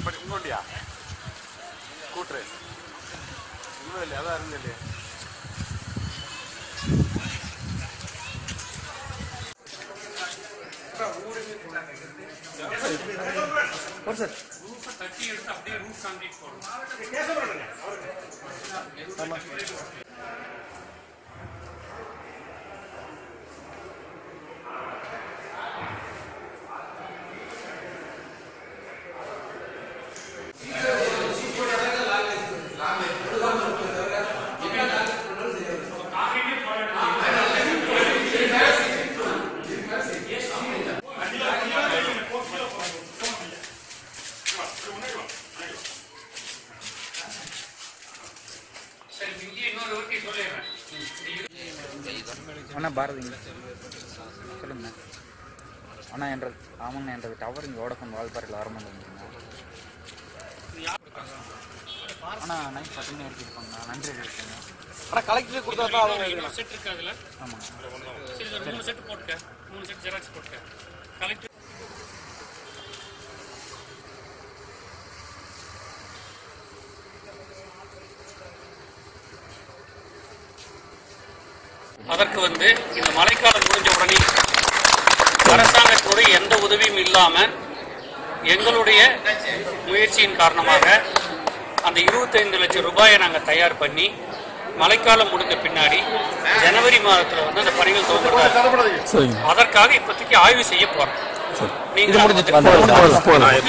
படி இன்னொண்டியா கூட்டுரு இன்னும் இல்லையா அதான் இருங்க இல்லையா தட்டி எடுத்து அப்படியே ரூஃப் கான்கிரீட் போடணும் சரி இங்கே இன்னொரு ஒருத்தி சொல்லிடுறேன் அண்ணா பாரதிங்க சொல்லுங்கண்ணா அண்ணா என்ற ஆமாங்கண்ணா என்றது டவர் இங்கே ஓடஃபோன் வால்பாறையில் வர மாட்டேங்குதுண்ணா அண்ணா நைட் பத்து மணி வரைக்கும் இருப்பாங்கண்ணா நன்றி இருக்குங்க ஆனால் கலெக்டர் கொடுத்தா தான் அவங்க இன்னொரு செட் இருக்கு அதுல ஆமாங்க சரி சார் மூணு செட் போட்டுக்க மூணு செட் ஜெராக்ஸ் போட்டுக்க கலெக்டர் அதற்கு வந்து இந்த மழைக்காலம் முடிஞ்ச உடனே அரசாங்கத்தினுடைய எந்த உதவியும் இல்லாம எங்களுடைய முயற்சியின் காரணமாக அந்த 25 லட்சம் ரூபாயை நாங்கள் தயார் பண்ணி மழைக்காலம் முடிந்த பின்னாடி ஜனவரி மாதத்துல வந்து அந்த பணிகள் துவங்குறதா இருக்கு. அதற்காக இப்போதைக்கு ஆய்வு செய்ய போறோம் நீங்க